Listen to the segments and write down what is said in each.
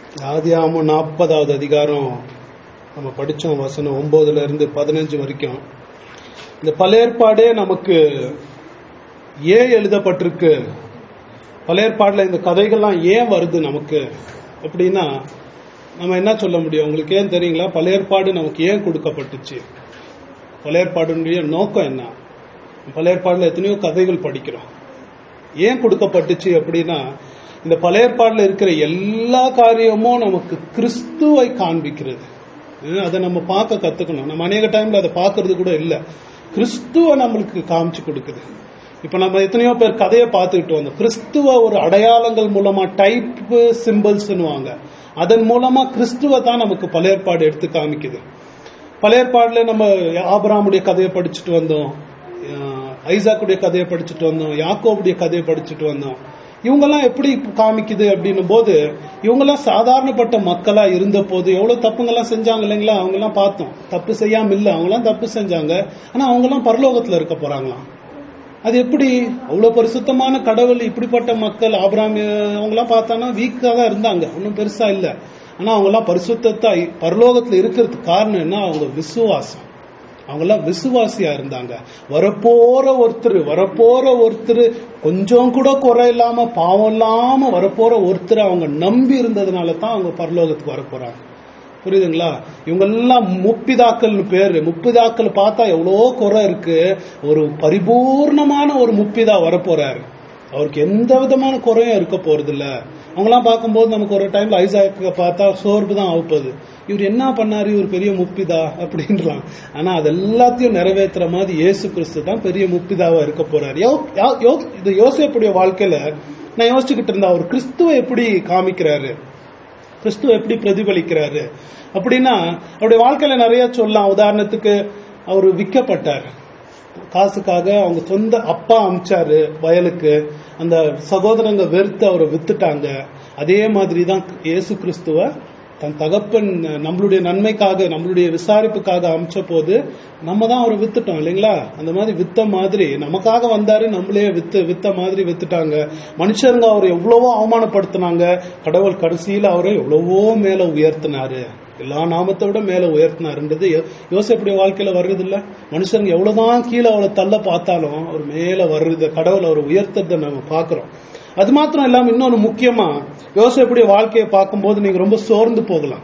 ஆதியாமம் நாற்பதாவது அதிகாரம் நம்ம படிச்சோம் வசனம் ஒன்பதுல இருந்து பதினஞ்சு வரைக்கும் இந்த பழையற்பாடே நமக்கு ஏன் எழுதப்பட்டிருக்கு பழையற்பாடுல இந்த கதைகள்லாம் ஏன் வருது நமக்கு அப்படின்னா நம்ம என்ன சொல்ல முடியும் உங்களுக்கு ஏன் தெரியுங்களா பழையற்பாடு நமக்கு ஏன் கொடுக்கப்பட்டுச்சு பழையற்பாடுடைய நோக்கம் என்ன பழையற்பாடுல எத்தனையோ கதைகள் படிக்கிறோம் ஏன் கொடுக்கப்பட்டுச்சு அப்படின்னா இந்த பழையற்பாடுல இருக்கிற எல்லா காரியமும் நமக்கு கிறிஸ்துவை காண்பிக்கிறது அஹ் அதை நம்ம பார்க்க கத்துக்கணும் நம்ம அநேக டைம்ல அதை பார்க்கறது கூட இல்ல கிறிஸ்துவ நம்மளுக்கு காமிச்சு கொடுக்குது இப்ப நம்ம எத்தனையோ பேர் கதையை பார்த்துக்கிட்டு வந்தோம் கிறிஸ்துவ ஒரு அடையாளங்கள் மூலமா டைப் சிம்பிள்ஸ்னுவாங்க அதன் மூலமா கிறிஸ்துவ தான் நமக்கு பழையற்பாடு எடுத்து காமிக்குது பழையற்பாடுல நம்ம ஆபராமுடைய கதையை படிச்சுட்டு வந்தோம் அஹ் ஐசாக்குடைய கதையை படிச்சுட்டு வந்தோம் யாக்கோவுடைய கதையை படிச்சுட்டு வந்தோம் இவங்கெல்லாம் எப்படி காமிக்குது அப்படின்னும் போது இவங்கெல்லாம் சாதாரணப்பட்ட மக்களா இருந்த போது எவ்வளவு தப்புங்கெல்லாம் செஞ்சாங்க இல்லைங்களா அவங்க எல்லாம் பார்த்தோம் தப்பு செய்யாம இல்ல அவங்க எல்லாம் தப்பு செஞ்சாங்க ஆனா அவங்க எல்லாம் பரலோகத்துல இருக்க போறாங்களாம் அது எப்படி அவ்வளவு பரிசுத்தமான கடவுள் இப்படிப்பட்ட மக்கள் ஆபிராம் அவங்க எல்லாம் பார்த்தானா வீக்கா தான் இருந்தாங்க ஒன்றும் பெருசா இல்ல ஆனா அவங்க எல்லாம் பரிசுத்தத்தை பரலோகத்துல இருக்கிறதுக்கு காரணம் என்ன அவங்க விசுவாசம் அவங்க எல்லாம் விசுவாசியா இருந்தாங்க வரப்போற ஒருத்தர் வரப்போற ஒருத்தர் கொஞ்சம் கூட குறை இல்லாம பாவம் இல்லாம வரப்போற ஒருத்தர் அவங்க நம்பி இருந்ததுனால தான் அவங்க பரலோகத்துக்கு வரப்போறாங்க புரியுதுங்களா இவங்க எல்லாம் முப்பிதாக்கள்னு பேரு முப்பிதாக்கள் பார்த்தா எவ்வளோ குறை இருக்கு ஒரு பரிபூர்ணமான ஒரு முப்பிதா வரப்போறாரு அவருக்கு எந்த விதமான குறையும் இருக்க போறது இல்ல அவங்களாம் பார்க்கும்போது நமக்கு ஒரு டைம்ல ஐசாக்க பார்த்தா சோர்வு தான் ஆகுப்பது இவர் என்ன பண்ணாரு இவர் பெரிய முப்பிதா அப்படின்றான் ஆனா அது எல்லாத்தையும் நிறைவேற்றுற மாதிரி இயேசு கிறிஸ்து தான் பெரிய முப்பிதாவா இருக்க போறாரு யோ- யா- யோ- இது யோசிப்புடைய வாழ்க்கையில நான் யோசிச்சுக்கிட்டு இருந்தேன் அவர் கிறிஸ்துவ எப்படி காமிக்கிறாரு கிறிஸ்துவ எப்படி பிரதிபலிக்கிறாரு அப்படின்னா அவருடைய வாழ்க்கையில நிறைய சொல்லலாம் உதாரணத்துக்கு அவர் விற்கப்பட்டார் காசுக்காக அவங்க சொந்த அப்பா அமிச்சாரு வயலுக்கு அந்த சகோதரங்க வெறுத்து அவரை வித்துட்டாங்க அதே மாதிரி தான் இயேசு கிறிஸ்துவ தன் தகப்பன் நம்மளுடைய நன்மைக்காக நம்மளுடைய விசாரிப்புக்காக அமிச்ச போது நம்ம தான் அவரை வித்துட்டோம் இல்லைங்களா அந்த மாதிரி வித்த மாதிரி நமக்காக வந்தாரு நம்மளே வித்து வித்த மாதிரி வித்துட்டாங்க மனுஷருங்க அவரை எவ்வளவோ அவமானப்படுத்தினாங்க கடவுள் கடைசியில அவரை எவ்வளவோ மேல உயர்த்தினாரு எல்லா நாமத்தை விட மேல உயர்த்தினாருன்றது யோ- யோசேப்புடைய வாழ்க்கையில வர்றது இல்ல மனுஷங்க எவ்வளவுதான் கீழே அவளை தள்ள பார்த்தாலும் அவர் மேல வர்றது கடவுள் அவரை உயர்த்ததை நம்ம பாக்குறோம் அது மாத்திரம் இல்லாம இன்னொன்னு முக்கியமா யோசேப்புடைய வாழ்க்கையை பார்க்கும்போது நீங்க ரொம்ப சோர்ந்து போகலாம்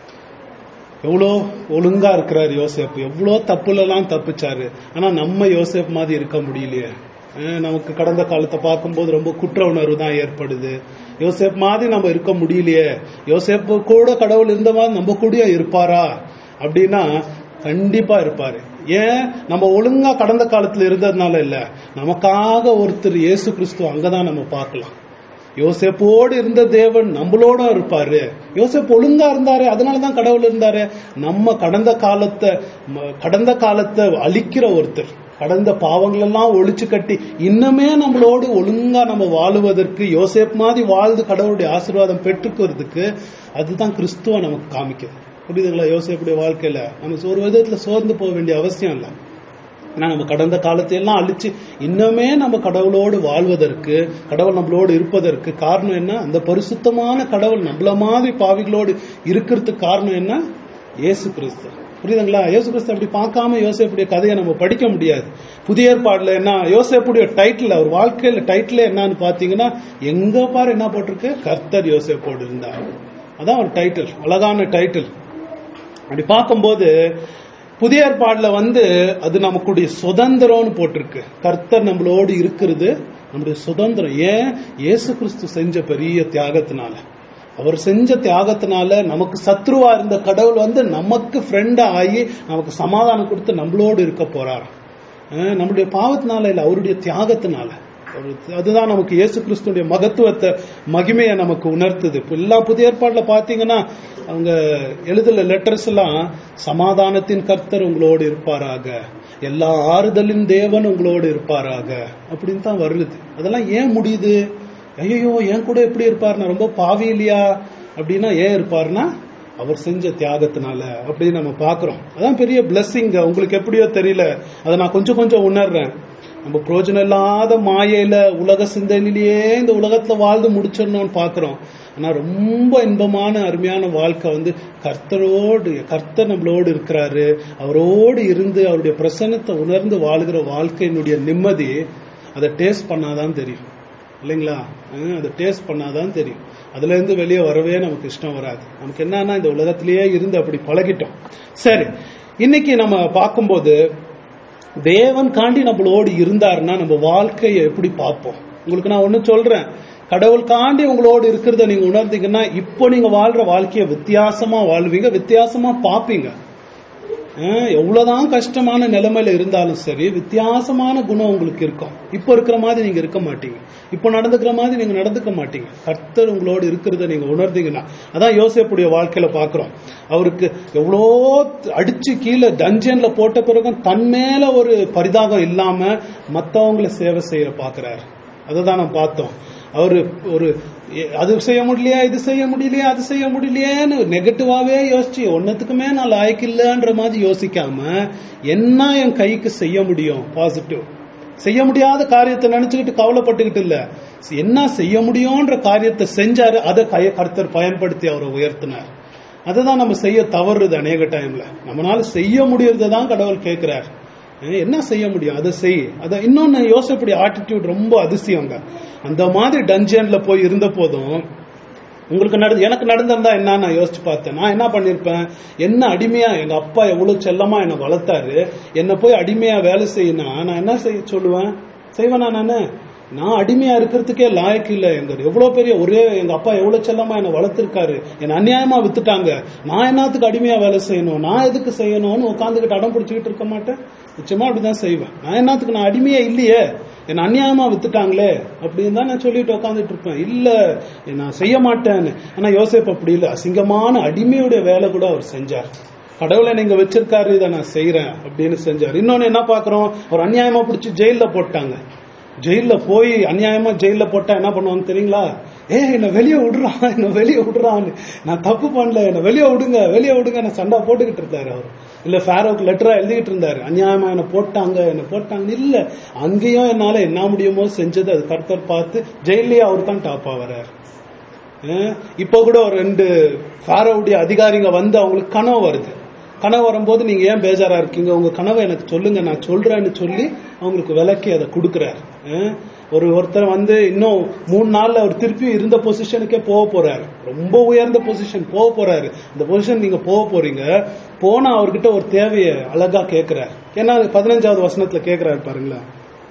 எவ்வளோ ஒழுங்கா இருக்கிறார் யோசேப்பு எவ்வளோ தப்புலலாம் தப்பிச்சாரு ஆனா நம்ம யோசேப் மாதிரி இருக்க முடியலையே அஹ் நமக்கு கடந்த காலத்தை பார்க்கும்போது ரொம்ப குற்ற உணர்வு தான் ஏற்படுது யோசேப் மாதிரி நம்ம இருக்க முடியலையே யோசேப்பு கூட கடவுள் இருந்த மாதிரி நம்ம கூட இருப்பாரா அப்படின்னா கண்டிப்பா இருப்பாரு ஏன் நம்ம ஒழுங்கா கடந்த காலத்துல இருந்ததுனால இல்ல நமக்காக ஒருத்தர் இயேசு கிறிஸ்து அங்கதான் நம்ம பார்க்கலாம் யோசேப்போடு இருந்த தேவன் நம்மளோட இருப்பாரு யோசேப் ஒழுங்கா இருந்தாரு அதனாலதான் கடவுள் இருந்தாரு நம்ம கடந்த காலத்தை ம- கடந்த காலத்தை அழிக்கிற ஒருத்தர் கடந்த பாவங்கள் எல்லாம் ஒழிச்சு கட்டி இன்னுமே நம்மளோடு ஒழுங்கா நம்ம வாழுவதற்கு யோசேப் மாதிரி வாழ்ந்து கடவுளுடைய ஆசீர்வாதம் பெற்றுக்கிறதுக்கு அதுதான் கிறிஸ்துவ நமக்கு காமிக்குது புரியுதுங்களா யோசேப்புடைய வாழ்க்கையில நம்ம ஒரு விதத்துல சோர்ந்து போக வேண்டிய அவசியம் இல்லை ஆனா நம்ம கடந்த காலத்தை எல்லாம் அழிச்சு இன்னுமே நம்ம கடவுளோடு வாழ்வதற்கு கடவுள் நம்மளோடு இருப்பதற்கு காரணம் என்ன அந்த பரிசுத்தமான கடவுள் நம்மள மாதிரி பாவிகளோடு இருக்கிறதுக்கு காரணம் என்ன இயேசு கிறிஸ்து புரியுதுங்களா இயேசு கிறிஸ்து அப்படி பார்க்காம யோசேப்புடைய கதையை நம்ம படிக்க முடியாது புதிய ஏற்பாடுல என்ன யோசேப்புடைய டைட்டில் அவர் வாழ்க்கையில டைட்டில் என்னன்னு பாத்தீங்கன்னா எங்க பாரு என்ன போட்டிருக்கு கர்த்தர் யோசேப்போடு இருந்தார் அதான் ஒரு டைட்டில் அழகான டைட்டில் அப்படி பார்க்கும்போது புதிய ஏற்பாடுல வந்து அது நமக்குடைய சுதந்திரம்னு போட்டிருக்கு கர்த்தர் நம்மளோடு இருக்கிறது நம்முடைய சுதந்திரம் ஏன் இயேசு கிறிஸ்து செஞ்ச பெரிய தியாகத்தினால அவர் செஞ்ச தியாகத்தினால நமக்கு சத்ருவா இருந்த கடவுள் வந்து நமக்கு ஃப்ரெண்டா ஆகி நமக்கு சமாதானம் கொடுத்து நம்மளோடு இருக்க போறார் அஹ் நம்முடைய பாவத்தினால இல்ல அவருடைய தியாகத்தினால ஒரு- அதுதான் நமக்கு இயேசு கிறிஸ்துடைய மகத்துவத்தை மகிமையை நமக்கு உணர்த்துது இப்ப எல்லா புதிய ஏற்பாடுல பாத்தீங்கன்னா அவங்க எழுதுல லெட்டர்ஸ் எல்லாம் சமாதானத்தின் கர்த்தர் உங்களோடு இருப்பாராக எல்லா ஆறுதலின் தேவன் உங்களோடு இருப்பாராக அப்படின்னு தான் வருது அதெல்லாம் ஏன் முடியுது ஐயோ ஏன் கூட எப்படி இருப்பார் நான் ரொம்ப பாவி இல்லையா அப்படின்னா ஏன் இருப்பார்னா அவர் செஞ்ச தியாகத்தினால அப்படின்னு நம்ம பாக்குறோம் அதான் பெரிய பிளஸ்ஸிங் உங்களுக்கு எப்படியோ தெரியல அதை நான் கொஞ்சம் கொஞ்சம் உணர்றேன் நம்ம பிரயோஜனம் இல்லாத மாயையில உலக சிந்தனையிலேயே இந்த உலகத்துல வாழ்ந்து முடிச்சிடணும்னு பாக்குறோம் ஆனா ரொம்ப இன்பமான அருமையான வாழ்க்கை வந்து கர்த்தரோடு கர்த்தர் நம்மளோடு இருக்கிறாரு அவரோடு இருந்து அவருடைய பிரசன்னத்தை உணர்ந்து வாழ்கிற வாழ்க்கையினுடைய நிம்மதி அதை டேஸ்ட் பண்ணாதான் தெரியும் இல்லைங்களா ஹம், அதை டேஸ்ட் பண்ணாதான் தெரியும் அதுல இருந்து வெளியே வரவே நமக்கு இஷ்டம் வராது நமக்கு என்னன்னா இந்த உலகத்திலேயே இருந்து அப்படி பழகிட்டோம் சரி இன்னைக்கு நம்ம பார்க்கும்போது தேவன் காண்டி நம்மளோடு இருந்தாருன்னா நம்ம வாழ்க்கையை எப்படி பார்ப்போம் உங்களுக்கு நான் ஒண்ணு சொல்றேன் கடவுள் காண்டி உங்களோடு இருக்கிறத நீங்க உணர்ந்தீங்கன்னா இப்போ நீங்க வாழ்ற வாழ்க்கைய வித்தியாசமா வாழ்வீங்க வித்தியாசமா பார்ப்பீங்க அஹ் எவ்வளவுதான் கஷ்டமான நிலைமையில இருந்தாலும் சரி வித்தியாசமான குணம் உங்களுக்கு இருக்கும் இப்போ இருக்கிற மாதிரி நீங்க இருக்க மாட்டீங்க இப்போ நடந்துக்கிற மாதிரி நீங்க நடந்துக்க மாட்டீங்க கர்த்தர் உங்களோடு இருக்கிறத நீங்க உணர்ந்தீங்கன்னா அதான் யோசேப்புடைய வாழ்க்கையில பாக்குறோம் அவருக்கு எவ்வளோ அடிச்சு கீழே டஞ்சன்ல போட்ட பிறகும் தன் மேல ஒரு பரிதாகம் இல்லாம மத்தவங்களை சேவை செய்ய பாக்குறாரு அதை தான் நான் பார்த்தோம் அவரு ஒரு எ- அது செய்ய முடியலையா இது செய்ய முடியலையா அது செய்ய முடியலையேன்னு நெகட்டிவாவே யோசிச்சு ஒன்னத்துக்குமே நான் லாய்க்கு இல்லைன்ற மாதிரி யோசிக்காம என்ன என் கைக்கு செய்ய முடியும் பாசிட்டிவ் செய்ய முடியாத காரியத்தை நினைச்சுக்கிட்டு கவலைப்பட்டுக்கிட்டு இல்ல என்ன செய்ய முடியும்ன்ற காரியத்தை செஞ்சாரு அதை கைய கருத்தர் பயன்படுத்தி அவரை உயர்த்தினார் அதுதான் நம்ம செய்ய தவறுது அநேக டைம்ல நம்மளால செய்ய முடியறதை தான் கடவுள் கேட்கிறார் ஏன் என்ன செய்ய முடியும் அதை செய் அத இன்னொன்னு யோசிப்படி ஆட்டிடியூட் ரொம்ப அதிசயங்க அந்த மாதிரி டஞ்சன்ல போய் இருந்த போதும் உங்களுக்கு நடந்து எனக்கு நடந்திருந்தா என்ன நான் யோசிச்சு பார்த்தேன் நான் என்ன பண்ணிருப்பேன் என்ன அடிமையா எங்க அப்பா எவ்வளவு செல்லமா என்னை வளர்த்தாரு என்ன போய் அடிமையா வேலை செய்யணும் நான் என்ன செய்ய சொல்லுவேன் செய்வேனா நானு நான் அடிமையா இருக்கிறதுக்கே லாயக்கு இல்ல எங்க எவ்வளவு பெரிய ஒரே எங்க அப்பா எவ்வளவு செல்லமா என்னை வளர்த்திருக்காரு என்னை அநியாயமா வித்துட்டாங்க நான் என்னத்துக்கு அடிமையா வேலை செய்யணும் நான் எதுக்கு செய்யணும்னு உட்காந்துக்கிட்டு அடம் பிடிச்சிக்கிட்டு இருக்க மாட்டேன் நிச்சயமா அப்படிதான் செய்வேன் நான் என்னத்துக்கு நான் அடிமையே இல்லையே என்ன அநியாயமா வித்துட்டாங்களே அப்படின்னு தான் நான் சொல்லிட்டு உட்காந்துட்டு இருப்பேன் இல்ல நான் செய்ய மாட்டேன்னு ஆனா யோசேப் அப்படி இல்ல அசிங்கமான அடிமையுடைய வேலை கூட அவர் செஞ்சார் கடவுளை நீங்க வச்சிருக்காரு இதை நான் செய்யறேன் அப்படின்னு செஞ்சார் இன்னொன்னு என்ன பாக்குறோம் அவர் அநியாயமா பிடிச்சி ஜெயில போட்டாங்க ஜெயில போய் அநியாயமா ஜெயில போட்டா என்ன பண்ணுவாங்க தெரியுங்களா ஏ என்ன வெளியே விடுறான் என்ன வெளியே விடுறான்னு நான் தப்பு பண்ணல என்ன வெளியே விடுங்க வெளியே விடுங்க என்ன சண்டை போட்டுக்கிட்டு இருந்தாரு அவர் இல்ல ஃபேரோக்கு லெட்டரா எழுதிக்கிட்டு இருந்தாரு அநியாயமா என்ன போட்டாங்க என்ன போட்டாங்க இல்ல அங்கேயும் என்னால என்ன முடியுமோ செஞ்சது அது கர்த்தர் பார்த்து ஜெயிலே அவர் தான் டாப்பா வர்றாரு அஹ் இப்போ கூட ஒரு ரெண்டு ஃபாரோவுடைய அதிகாரிங்க வந்து அவங்களுக்கு கனவு வருது கனவு வரும்போது நீங்க ஏன் பேஜாரா இருக்கீங்க உங்க கனவை எனக்கு சொல்லுங்க நான் சொல்றேன்னு சொல்லி அவங்களுக்கு விளக்கி அதை கொடுக்குறாரு அஹ் ஒரு ஒருத்தர் வந்து இன்னும் மூணு நாள்ல அவர் திருப்பி இருந்த பொசிஷனுக்கே போக போறாரு ரொம்ப உயர்ந்த பொசிஷன் போக போறாரு அந்த பொசிஷன் நீங்க போக போறீங்க போனா அவர்கிட்ட ஒரு தேவையை அழகா கேட்கிறார் ஏன்னா அது பதினஞ்சாவது வசனத்துல கேட்கிறாரு பாருங்களேன்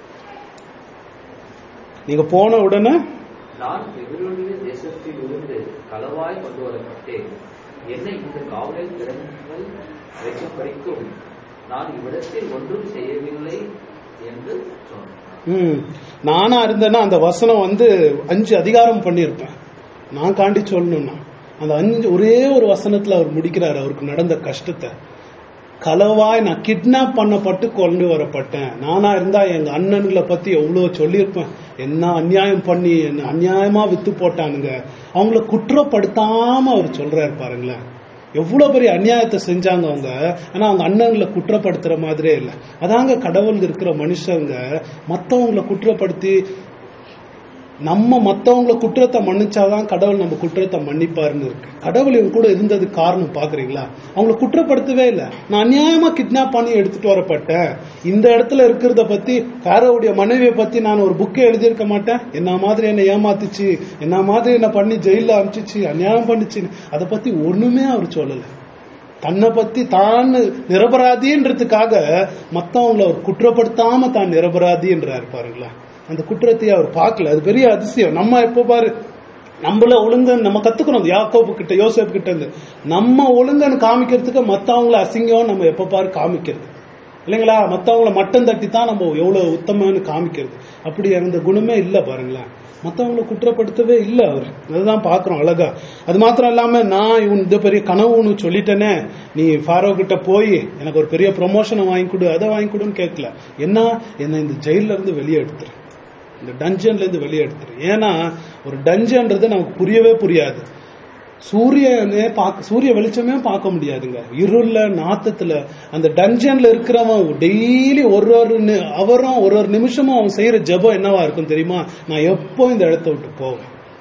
நீங்க போன உடனே நான் எதிரொலிய தேசத்தில் இருந்து களவாய் கொண்டு வரப்பட்டேன் என்னை இந்த காவலில் திறன்கள் வைக்கப்படிக்கும் நான் இவ்விடத்தில் ஒன்றும் செய்யவில்லை என்று சொன்னான் ம் நானா இருந்தேன்னா அந்த வசனம் வந்து அஞ்சு அதிகாரம் பண்ணியிருப்பேன் நான் காண்டி சொல்லணும்னா அந்த அஞ்சு ஒரே ஒரு வசனத்துல அவர் முடிக்கிறார் அவருக்கு நடந்த கஷ்டத்தை களவாய் நான் கிட்னாப் பண்ணப்பட்டு கொண்டு வரப்பட்டேன் நானா இருந்தா எங்க அண்ணன்களை பத்தி எவ்வளவு சொல்லியிருப்பேன் என்ன அநியாயம் பண்ணி என்ன அநியாயமா வித்து போட்டானுங்க அவங்கள குற்றப்படுத்தாம அவர் சொல்றாரு பாருங்களேன் எவ்வளவு பெரிய அநியாயத்தை செஞ்சாங்க அவங்க ஆனா அவங்க அண்ணன்களை குற்றப்படுத்துற மாதிரியே இல்லை அதாங்க கடவுள் இருக்கிற மனுஷங்க மத்தவங்களை குற்றப்படுத்தி நம்ம மத்தவங்கள குற்றத்தை மன்னிச்சாதான் கடவுள் நம்ம குற்றத்தை மன்னிப்பாருன்னு இருக்கு கடவுள் இவங்க கூட இருந்தது காரணம் பாக்குறீங்களா அவங்கள குற்றப்படுத்தவே இல்லை நான் அநியாயமா கிட்னாப் பண்ணி எடுத்துட்டு வரப்பட்டேன் இந்த இடத்துல இருக்கிறத பத்தி காரோவுடைய மனைவியை பத்தி நான் ஒரு புக்கே எழுதியிருக்க மாட்டேன் என்ன மாதிரி என்ன ஏமாத்துச்சு என்ன மாதிரி என்ன பண்ணி ஜெயில அனுப்பிச்சிச்சு அநியாயம் பண்ணுச்சு அதை பத்தி ஒண்ணுமே அவர் சொல்லல தன்னை பத்தி தான் நிரபராதின்றதுக்காக மத்தவங்களை அவர் குற்றப்படுத்தாம தான் நிரபராதின்றாரு பாருங்களேன் அந்த குற்றத்தை அவர் பார்க்கல அது பெரிய அதிசயம் நம்ம எப்ப பாரு நம்மள ஒழுங்கன்னு நம்ம கத்துக்கணும் யாக்கோபு கிட்ட யோசேப்பு கிட்ட இருந்து நம்ம ஒழுங்கன்னு காமிக்கிறதுக்கு மத்தவங்கள அசிங்கம் நம்ம எப்ப பாரு காமிக்கிறது இல்லைங்களா மத்தவங்கள மட்டம் தட்டி தான் நம்ம எவ்வளவு உத்தமன்னு காமிக்கிறது அப்படி அந்த குணமே இல்ல பாருங்களேன் மத்தவங்கள குற்றப்படுத்தவே இல்ல அவர் அதுதான் பாக்குறோம் அழகா அது மாத்திரம் இல்லாம நான் இவன் இந்த பெரிய கனவுன்னு சொல்லிட்டேனே நீ ஃபாரோ கிட்ட போய் எனக்கு ஒரு பெரிய ப்ரொமோஷனை வாங்கி கொடு அதை வாங்கி கொடுன்னு கேட்கல என்ன என்ன இந்த ஜெயில இருந்து வெளியே எடுத்துரு இந்த டஞ்சன்ல இருந்து வெளியே எடுத்துரு ஏன்னா ஒரு டஞ்சன்றது நமக்கு புரியவே புரியாது சூரியனே பார்க்க சூரிய வெளிச்சமே பார்க்க முடியாதுங்க இருள்ல நாத்தத்துல அந்த டஞ்சன்ல இருக்கிறவன் டெய்லி ஒரு ஒரு நி- அவரும் ஒரு ஒரு நிமிஷமும் அவன் செய்யற ஜெபம் என்னவா இருக்கும் தெரியுமா நான் எப்போ இந்த இடத்த விட்டு போவேன்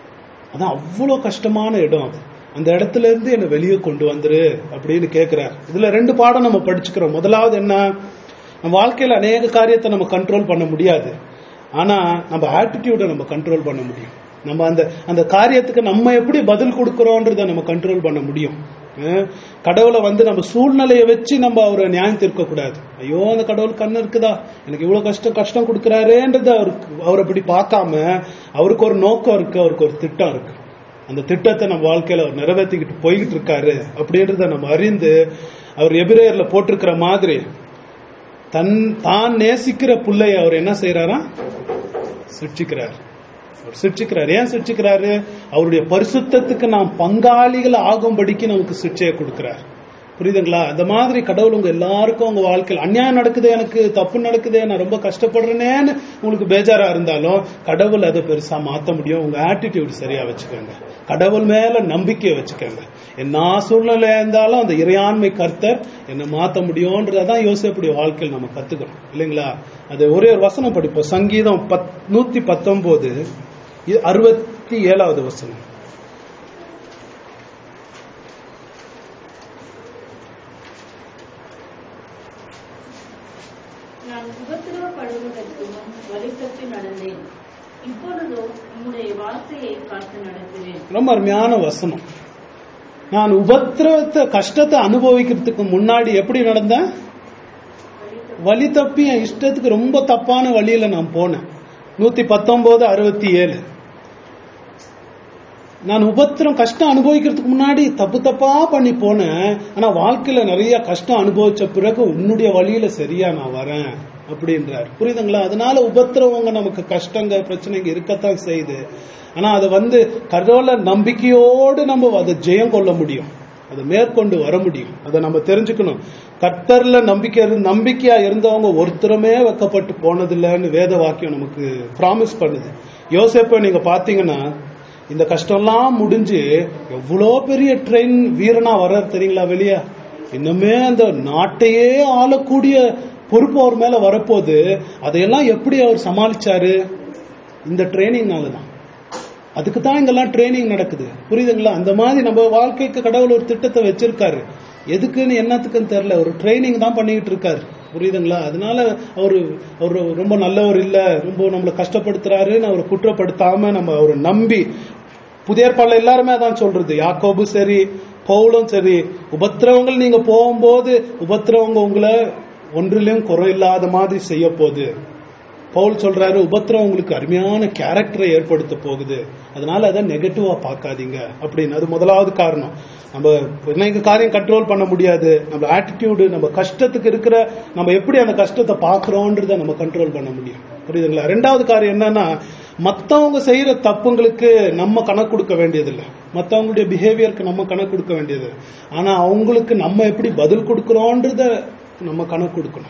அதான் அவ்வளோ கஷ்டமான இடம் அது அந்த இடத்துல இருந்து என்னை வெளியே கொண்டு வந்துரு அப்படின்னு கேட்கிறார் இதுல ரெண்டு பாடம் நம்ம படிச்சுக்கிறோம் முதலாவது என்ன நம்ம வாழ்க்கையில அநேக காரியத்தை நம்ம கண்ட்ரோல் பண்ண முடியாது ஆனா நம்ம ஆட்டிடியூடை நம்ம கண்ட்ரோல் பண்ண முடியும் நம்ம அந்த அந்த காரியத்துக்கு நம்ம எப்படி பதில் கொடுக்கறோன்றத நம்ம கண்ட்ரோல் பண்ண முடியும் அஹ் கடவுளை வந்து நம்ம சூழ்நிலையை வச்சு நம்ம அவரை நியாயம் தீர்க்க கூடாது ஐயோ அந்த கடவுள் கண்ணு இருக்குதா எனக்கு இவ்வளவு கஷ்டம் கஷ்டம் கொடுக்குறாரேன்றது அவருக்கு அவர் அப்படி பார்க்காம அவருக்கு ஒரு நோக்கம் இருக்கு அவருக்கு ஒரு திட்டம் இருக்கு அந்த திட்டத்தை நம்ம வாழ்க்கையில அவர் நிறைவேற்றிக்கிட்டு போய்கிட்டு இருக்காரு அப்படின்றத நம்ம அறிந்து அவர் எபிரேயர்ல போட்டிருக்கிற மாதிரி தன் தான் நேசிக்கிற புள்ளைய அவர் என்ன செய்யறாரா சிட்சிக்கிறார் அவர் சிட்சிக்கிறார் ஏன் சிட்சிக்கிறாரு அவருடைய பரிசுத்தத்துக்கு நாம் பங்காளிகள் ஆகும்படிக்கு நமக்கு சிட்சையை கொடுக்கிறார் புரியுதுங்களா அந்த மாதிரி கடவுள் உங்க எல்லாருக்கும் உங்க வாழ்க்கையில் அநியாயம் நடக்குது எனக்கு தப்பு நடக்குது நான் ரொம்ப கஷ்டப்படுறேனேன்னு உங்களுக்கு பேஜாரா இருந்தாலும் கடவுள் அதை பெருசா மாத்த முடியும் உங்க ஆட்டிடியூட் சரியா வச்சுக்கோங்க கடவுள் மேல நம்பிக்கையை வச்சுக்கோங்க என்ன சூழ்நிலை இருந்தாலும் அந்த இறையாண்மை கர்த்தர் என்ன மாத்த முடியும்ன்றதான் யோசிப்புடைய வாழ்க்கையில் நம்ம கத்துக்கிறோம் இல்லைங்களா அது ஒரே ஒரு வசனம் படிப்போம் சங்கீதம் பத் நூத்தி பத்தொன்பது இ- அறுபத்தி ஏழாவது வசனம் நான் உபத்திரவப்படுவதற்கு முன் வழி தப்பி நடந்தேன் இப்பொழுதோ உம்முடைய வார்த்தையை காத்து நடக்கிறேன் ரொம்ப அருமையான வசனம் நான் உபத்திரவத்தை கஷ்டத்தை அனுபவிக்கிறதுக்கு முன்னாடி எப்படி நடந்தேன் வழி தப்பி வழி தப்பி என் இஷ்டத்துக்கு ரொம்ப தப்பான வழியில நான் போனேன் நூத்தி பத்தொன்பது அறுபத்தி ஏழு நான் உபத்திரம் கஷ்டம் அனுபவிக்கிறதுக்கு முன்னாடி தப்பு தப்பா பண்ணி போனேன் ஆனா வாழ்க்கையில நிறைய கஷ்டம் அனுபவிச்ச பிறகு உன்னுடைய வழியில சரியா நான் வரேன் அப்படின்றார் புரியுதுங்களா அதனால உபத்திரவங்க நமக்கு கஷ்டங்க பிரச்சனைங்க இருக்கத்தான் செய்யுது ஆனா அது வந்து கடவுள நம்பிக்கையோடு நம்ம அதை ஜெயம் கொள்ள முடியும் அதை மேற்கொண்டு வர முடியும் அதை நம்ம தெரிஞ்சுக்கணும் கர்த்தர்ல நம்பிக்கை இரு- நம்பிக்கையா இருந்தவங்க ஒருத்தருமே வைக்கப்பட்டு போனதில்லைன்னு வேத வாக்கியம் நமக்கு ப்ராமிஸ் பண்ணுது யோசேப்பை நீங்க பாத்தீங்கன்னா இந்த கஷ்டம்லாம் முடிஞ்சு எவ்வளோ பெரிய ட்ரெயின் வீரனா வர்றார் தெரியுங்களா வெளியே இன்னுமே அந்த நாட்டையே ஆளக்கூடிய பொறுப்பு அவர் மேல வரப்போகுது அதையெல்லாம் எப்படி அவர் சமாளிச்சாரு இந்த ட்ரைனிங்னால தான் அதுக்கு தான் இங்கெல்லாம் ட்ரைனிங் நடக்குது புரியுதுங்களா அந்த மாதிரி நம்ம வாழ்க்கைக்கு கடவுள் ஒரு திட்டத்தை வச்சிருக்காரு எதுக்குன்னு என்னத்துக்குன்னு தெரியல ஒரு ட்ரைனிங் தான் பண்ணிக்கிட்டு இருக்காரு புரியுதுங்களா அதனால அவரு அவர் ரொம்ப நல்லவர் இல்ல ரொம்ப நம்மளை கஷ்டப்படுத்துறாருன்னு அவரை குற்றப்படுத்தாம நம்ம அவரை நம்பி புதிய ஏற்பாடுல எல்லாருமே அதான் சொல்றது யாக்கோபு சரி பவுலும் சரி உபத்திரவங்கள் நீங்க போகும்போது உபத்திரவங்க உங்களை ஒன்றிலையும் குறை இல்லாத மாதிரி செய்ய போகுது பவுல் சொல்றாரு உபத்திரம் உங்களுக்கு அருமையான கேரக்டரை ஏற்படுத்த போகுது அதனால அதை நெகட்டிவா பார்க்காதீங்க அப்படின்னு அது முதலாவது காரணம் நம்ம இன்னைக்கு காரியம் கண்ட்ரோல் பண்ண முடியாது நம்ம ஆட்டிடியூடு நம்ம கஷ்டத்துக்கு இருக்கிற நம்ம எப்படி அந்த கஷ்டத்தை பார்க்கறோன்றத நம்ம கண்ட்ரோல் பண்ண முடியும் புரியுதுங்களா ரெண்டாவது காரியம் என்னன்னா மத்தவங்க செய்யற தப்புங்களுக்கு நம்ம கணக்கு கொடுக்க வேண்டியதில்லை மத்தவங்களுடைய பிஹேவியருக்கு நம்ம கணக்கு கொடுக்க வேண்டியது ஆனா அவங்களுக்கு நம்ம எப்படி பதில் கொடுக்கறோன்றத நம்ம கணக்கு கொடுக்கணும்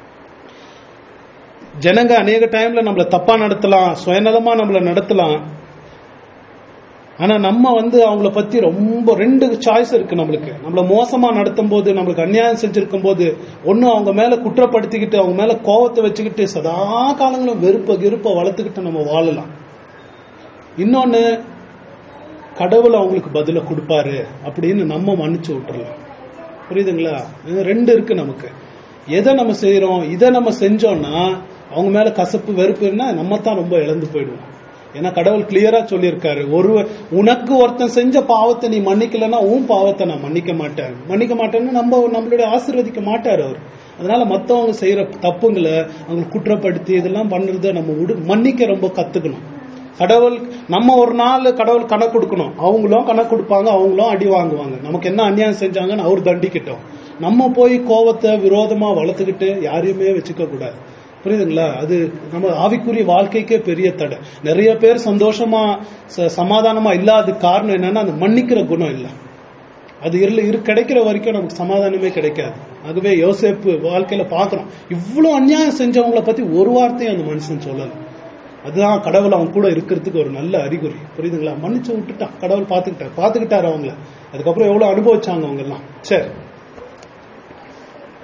ஜனங்க அநேக டைம்ல நம்மள தப்பா நடத்தலாம் சுயநலமா நம்மள நடத்தலாம் ஆனா நம்ம வந்து அவங்கள பத்தி ரொம்ப ரெண்டு சாய்ஸ் இருக்கு நம்மளுக்கு நம்மள மோசமா நடத்தும் போது நம்மளுக்கு அநியாயம் செஞ்சிருக்கும் போது ஒண்ணு அவங்க மேல குற்றப்படுத்திக்கிட்டு அவங்க மேல கோவத்தை வச்சுக்கிட்டு சதா காலங்களும் வெறுப்ப கிருப்ப வளர்த்துக்கிட்டு நம்ம வாழலாம் இன்னொன்னு கடவுள் அவங்களுக்கு பதில கொடுப்பாரு அப்படின்னு நம்ம மன்னிச்சு விட்டுறலாம் புரியுதுங்களா இது ரெண்டு இருக்கு நமக்கு எதை நம்ம செய்யறோம் இதை நம்ம செஞ்சோம்னா அவங்க மேல கசப்பு வெறுப்புன்னா நம்ம தான் ரொம்ப இழந்து போயிடுவோம் ஏன்னா கடவுள் கிளியரா சொல்லியிருக்காரு ஒரு உனக்கு ஒருத்தன் செஞ்ச பாவத்தை நீ மன்னிக்கலன்னா உன் பாவத்தை நான் மன்னிக்க மாட்டேன் மன்னிக்க மாட்டேன்னு நம்ம நம்மளுடைய ஆசீர்வதிக்க மாட்டார் அவர் அதனால மத்தவங்க செய்யற தப்புங்களை அவங்க குற்றப்படுத்தி இதெல்லாம் பண்றத நம்ம விடு மன்னிக்க ரொம்ப கத்துக்கணும் கடவுள் நம்ம ஒரு நாள் கடவுள் கணக்கு கொடுக்கணும் அவங்களும் கணக்கு கொடுப்பாங்க அவங்களும் அடி வாங்குவாங்க நமக்கு என்ன அநியாயம் செஞ்சாங்கன்னு அவர் தண்டிக்கிட்டோம் நம்ம போய் கோவத்தை விரோதமா வளர்த்துக்கிட்டு யாரையுமே வச்சுக்க கூடாது புரியுதுங்களா அது நம்ம ஆவிக்குரிய வாழ்க்கைக்கே பெரிய தடை நிறைய பேர் சந்தோஷமா ச- சமாதானமா இல்லாத காரணம் என்னன்னா அந்த மன்னிக்கிற குணம் இல்லை அது இருள இரு கிடைக்கிற வரைக்கும் நமக்கு சமாதானமே கிடைக்காது ஆகவே யோசேப்பு வாழ்க்கையில பாக்குறோம் இவ்வளவு அநியாயம் செஞ்சவங்கள பத்தி ஒரு வார்த்தையும் அந்த மனுஷன் சொல்லல அதுதான் கடவுள் அவன் கூட இருக்கிறதுக்கு ஒரு நல்ல அறிகுறி புரியுதுங்களா மன்னிச்சு விட்டுட்டான் கடவுள் பாத்துக்கிட்டார் பாத்துக்கிட்டாரு அவங்கள அதுக்கப்புறம் எவ்வளவு அனுபவிச்சாங்க அவங்க எல்லாம் சரி